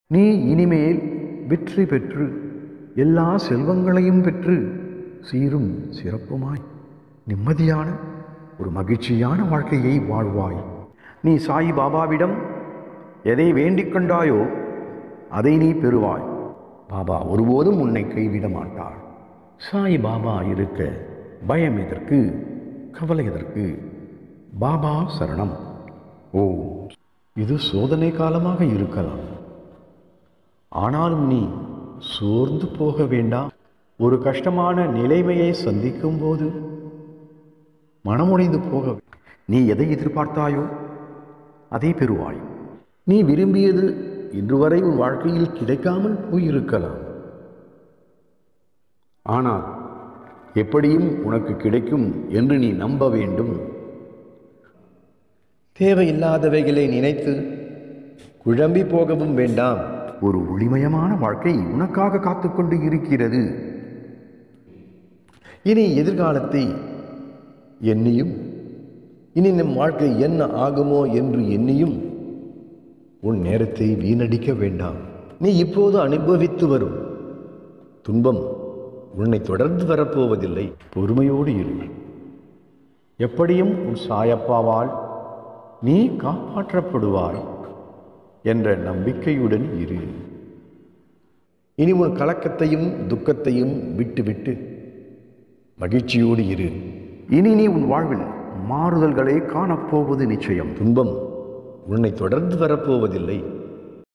நீ இனிமேல் வெற்றி பெற்று எல்லா செல்வங்களையும் பெற்று சீரும் சிறப்புமாய் நிம்மதியான ஒரு மகிழ்ச்சியான வாழ்க்கையை வாழ்வாய் நீ சாய் பாபாவிடம் எதை வேண்டிக் கொண்டாயோ அதை நீ பெறுவாய் பாபா ஒருபோதும் உன்னை கைவிட மாட்டார் சாய் பாபா இருக்க பயம் எதற்கு கவலை எதற்கு பாபா சரணம் ஓ இது சோதனை காலமாக இருக்கலாம் ஆனாலும் நீ சோர்ந்து போக வேண்டாம் ஒரு கஷ்டமான நிலைமையை சந்திக்கும் போது மனமுடைந்து போக வே- நீ எதை எதிர்பார்த்தாயோ அதை பெறுவாய் நீ விரும்பியது இன்று வரை உன் வாழ்க்கையில் கிடைக்காமல் போயிருக்கலாம் ஆனால் எப்படியும் உனக்கு கிடைக்கும் என்று நீ நம்ப வேண்டும் தேவையில்லாதவைகளை நினைத்து குழம்பி போகவும் வேண்டாம் ஒரு ஒளிமயமான வாழ்க்கை உனக்காக காத்துக்கொண்டு இருக்கிறது இனி எதிர்காலத்தை எண்ணியும் இனி நம் வாழ்க்கை என்ன ஆகுமோ என்று எண்ணியும் உன் நேரத்தை வீணடிக்க வேண்டாம் நீ இப்போது அனுபவித்து வரும் துன்பம் உன்னை தொடர்ந்து வரப்போவதில்லை பொறுமையோடு இரு எப்படியும் உன் சாயப்பாவால் நீ காப்பாற்றப்படுவாய் என்ற நம்பிக்கையுடன் இரு இனி உன் கலக்கத்தையும் துக்கத்தையும் விட்டுவிட்டு மகிழ்ச்சியோடு இரு இனி நீ உன் வாழ்வில் மாறுதல்களை காணப்போவது நிச்சயம் துன்பம் உன்னை தொடர்ந்து வரப்போவதில்லை